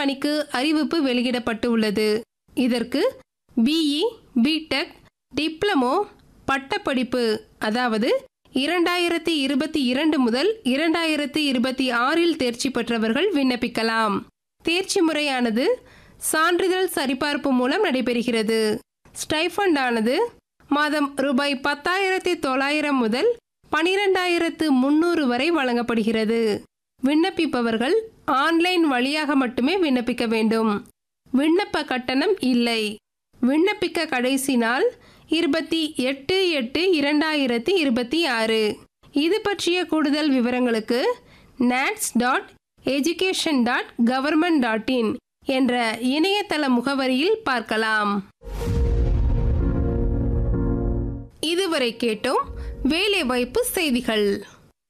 பணிக்கு அறிவிப்பு வெளியிடப்பட்டுள்ளது இதற்கு பிஇ பிடெக் டிப்ளமோ பட்டப்படிப்பு அதாவது இரண்டாயிரத்தி இருபத்தி இரண்டு முதல் இரண்டாயிரத்தி இருபத்தி ஆறில் தேர்ச்சி பெற்றவர்கள் விண்ணப்பிக்கலாம் தேர்ச்சி முறையானது சான்றிதழ் சரிபார்ப்பு மூலம் நடைபெறுகிறது ஸ்டைஃபண்ட் ஆனது மாதம் ரூபாய் பத்தாயிரத்தி தொள்ளாயிரம் முதல் பனிரெண்டாயிரத்து முன்னூறு வரை வழங்கப்படுகிறது விண்ணப்பிப்பவர்கள் ஆன்லைன் வழியாக மட்டுமே விண்ணப்பிக்க வேண்டும் விண்ணப்ப கட்டணம் இல்லை விண்ணப்பிக்க கடைசி நாள் இருபத்தி எட்டு எட்டு இரண்டாயிரத்தி இருபத்தி ஆறு இது பற்றிய கூடுதல் விவரங்களுக்கு NATS dot education dot government dot in என்ற இணையதள முகவரியில் பார்க்கலாம் இதுவரை கேட்டோம் வேலைவாய்ப்பு செய்திகள்